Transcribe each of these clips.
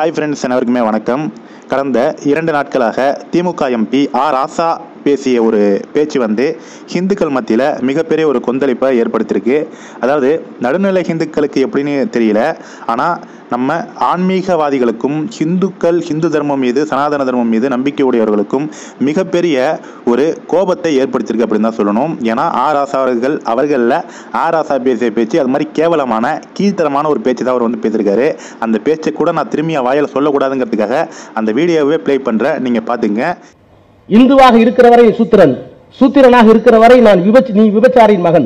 hi friends அனைவருக்குமே வணக்கம் கடந்த இரண்டு நாட்களாக திமுக எம்பி ஆர் ஆசா பேசிய ஒரு பேச்சு வந்து ஹிந்துக்கள் மத்தியில் மிகப்பெரிய ஒரு கொந்தளிப்பை ஏற்படுத்தியிருக்கு அதாவது நடுநிலை ஹிந்துக்களுக்கு எப்படின்னு தெரியல ஆனால் நம்ம ஆன்மீகவாதிகளுக்கும் ஹிந்துக்கள் ஹிந்து தர்மம் மீது சனாதன தர்மம் மீது நம்பிக்கை உடையவர்களுக்கும் மிகப்பெரிய ஒரு கோபத்தை ஏற்படுத்தியிருக்கு அப்படின்னு தான் சொல்லணும் ஏன்னா ஆர் ஆசா அவர்கள் அவர்களில் ஆர் ஆசா பேசிய பேச்சு அது மாதிரி கேவலமான கீழ்த்தரமான ஒரு பேச்சு தான் அவர் வந்து பேசியிருக்காரு அந்த பேச்சை கூட நான் திரும்பி என் வாயில் சொல்லக்கூடாதுங்கிறதுக்காக அந்த வீடியோவே ப்ளே பண்ணுறேன் நீங்கள் பார்த்துங்க இந்துவாக இருக்கிற வரை சூத்திரன் சூத்திரனாக இருக்கிற வரை நான் விபச் நீ விபச்சாரியின் மகன்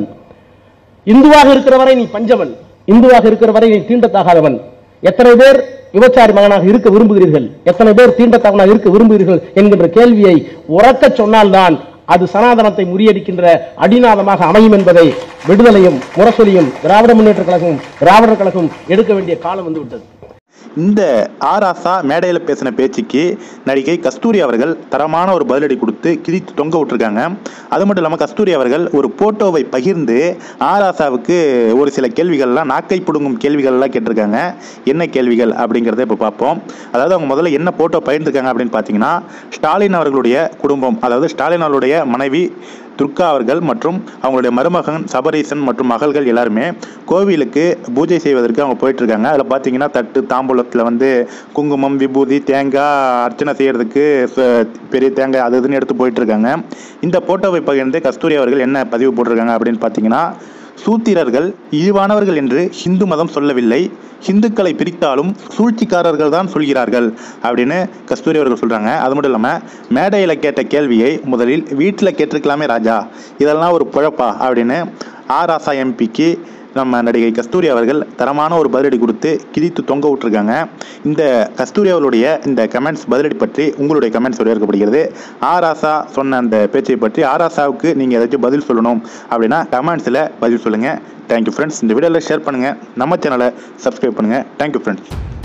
இந்துவாக இருக்கிற வரை நீ பஞ்சவன் இந்துவாக இருக்கிற வரை நீ தீண்டத்தகாதவன் எத்தனை பேர் விபச்சாரி மகனாக இருக்க விரும்புகிறீர்கள் எத்தனை பேர் தீண்டத்தகனாக இருக்க விரும்புகிறீர்கள் என்கின்ற கேள்வியை உறக்கச் சொன்னால்தான் அது சனாதனத்தை முறியடிக்கின்ற அடிநாதமாக அமையும் என்பதை விடுதலையும் முரசொலியும் திராவிட முன்னேற்ற கழகமும் திராவிடர் கழகமும் எடுக்க வேண்டிய காலம் வந்து விட்டது இந்த ஆர் ஆசா மேடையில் பேசின பேச்சுக்கு நடிகை கஸ்தூரி அவர்கள் தரமான ஒரு பதிலடி கொடுத்து கிழித்து தொங்க விட்டுருக்காங்க அது மட்டும் இல்லாமல் கஸ்தூரி அவர்கள் ஒரு போட்டோவை பகிர்ந்து ஆர் ஆசாவுக்கு ஒரு சில கேள்விகள்லாம் நாக்கை பிடுங்கும் கேள்விகள்லாம் கேட்டிருக்காங்க என்ன கேள்விகள் அப்படிங்கிறத இப்போ பார்ப்போம் அதாவது அவங்க முதல்ல என்ன போட்டோ பகிர்ந்துருக்காங்க அப்படின்னு பார்த்தீங்கன்னா ஸ்டாலின் அவர்களுடைய குடும்பம் அதாவது ஸ்டாலின் அவர்களுடைய மனைவி துர்கா அவர்கள் மற்றும் அவங்களுடைய மருமகன் சபரீசன் மற்றும் மகள்கள் எல்லாருமே கோவிலுக்கு பூஜை செய்வதற்கு அவங்க போயிட்டு இருக்காங்க அதில் பார்த்தீங்கன்னா தட்டு தாம்பூலத்தில் வந்து குங்குமம் விபூதி தேங்காய் அர்ச்சனை செய்யறதுக்கு ச- பெரிய தேங்காய் அது இதுன்னு எடுத்து போயிட்டு இருக்காங்க இந்த போட்டோவை பகிர்ந்து கஸ்தூரி அவர்கள் என்ன பதிவு போட்டிருக்காங்க அப்படின்னு பார்த்தீங்கன்னா சூத்திரர்கள் இழிவானவர்கள் என்று ஹிந்து மதம் சொல்லவில்லை ஹிந்துக்களை பிரித்தாலும் சூழ்ச்சிக்காரர்கள் தான் சொல்கிறார்கள் அப்படின்னு கஸ்தூரி அவர்கள் சொல்றாங்க அது மட்டும் இல்லாமல் மேடையில் கேட்ட கேள்வியை முதலில் வீட்டில் கேட்டிருக்கலாமே ராஜா இதெல்லாம் ஒரு குழப்பா அப்படின்னு ஆர் ஆசா எம்பிக்கு நம்ம நடிகை கஸ்தூரி அவர்கள் தரமான ஒரு பதிலடி கொடுத்து கிழித்து தொங்க விட்டுருக்காங்க இந்த கஸ்தூரி அவர்களுடைய இந்த கமெண்ட்ஸ் பதிலடி பற்றி உங்களுடைய கமெண்ட்ஸ் வரவேற்கப்படுகிறது ஆர் ஆசா சொன்ன அந்த பேச்சை பற்றி ஆர் ஆசாவுக்கு நீங்கள் ஏதாச்சும் பதில் சொல்லணும் அப்படின்னா கமெண்ட்ஸில் பதில் சொல்லுங்கள் தேங்க்யூ ஃப்ரெண்ட்ஸ் இந்த வீடியோவில் ஷேர் பண்ணுங்கள் நம்ம சேனலை சப்ஸ்கிரைப் பண்ணுங்கள் தேங்க்யூ ஃப்ரெண்ட்ஸ்